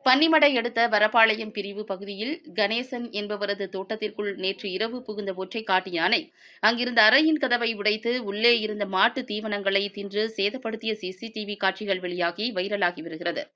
பன்னிமடை அடுத்த வரப்பாளையம் பிரிவு பகுதியில் கணேசன் என்பவரது தோட்டத்திற்குள் நேற்று இரவு புகுந்த ஒற்றை காட்டு யானை அங்கிருந்த அறையின் கதவை உடைத்து உள்ளே இருந்த மாட்டு தீவனங்களை தின்று சேதப்படுத்திய சிசிடிவி காட்சிகள் வெளியாகி வைரலாகி வருகிறது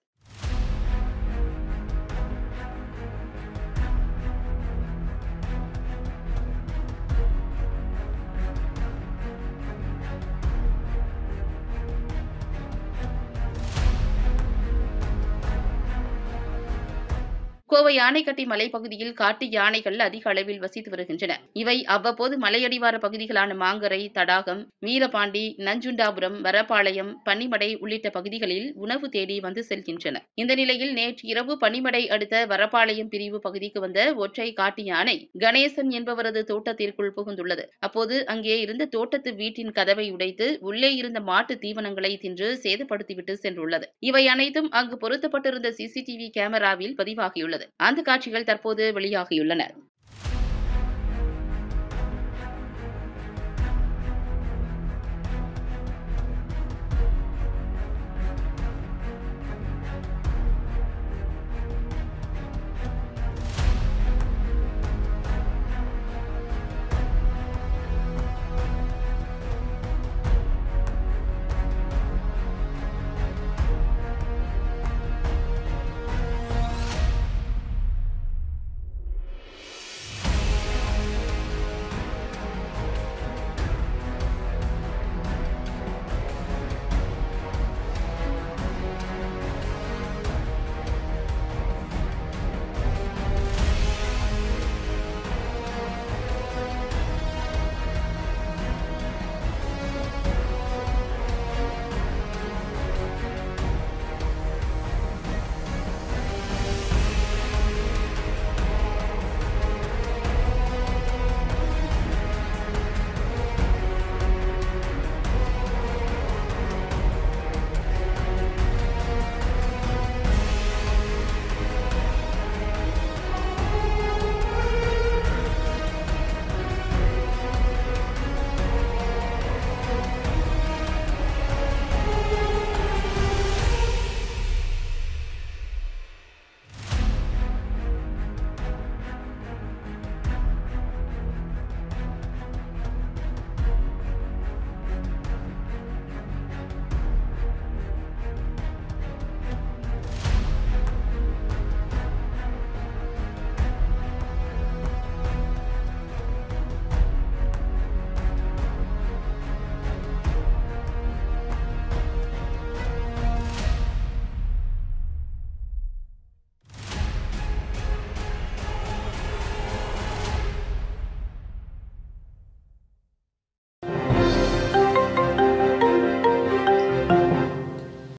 கோவை யானைக்கட்டி மலைப்பகுதியில் காட்டு யானைகள் அதிக அளவில் வசித்து வருகின்றன இவை அவ்வப்போது மலையடிவார பகுதிகளான மாங்கரை தடாகம் வீரபாண்டி நஞ்சுண்டாபுரம் வரப்பாளையம் பன்னிமடை உள்ளிட்ட பகுதிகளில் உணவு தேடி வந்து செல்கின்றன இந்த நிலையில் நேற்று இரவு பன்னிமடை அடுத்த வரப்பாளையம் பிரிவு பகுதிக்கு வந்த ஒற்றை காட்டு யானை கணேசன் என்பவரது தோட்டத்திற்குள் புகுந்துள்ளது அப்போது அங்கே இருந்த தோட்டத்து வீட்டின் கதவை உடைத்து உள்ளே இருந்த மாட்டு தீவனங்களை தின்று சேதப்படுத்திவிட்டு சென்றுள்ளது இவை அனைத்தும் அங்கு பொருத்தப்பட்டிருந்த சிசிடிவி கேமராவில் பதிவாகியுள்ளது அந்த காட்சிகள் தற்போது வெளியாகியுள்ளன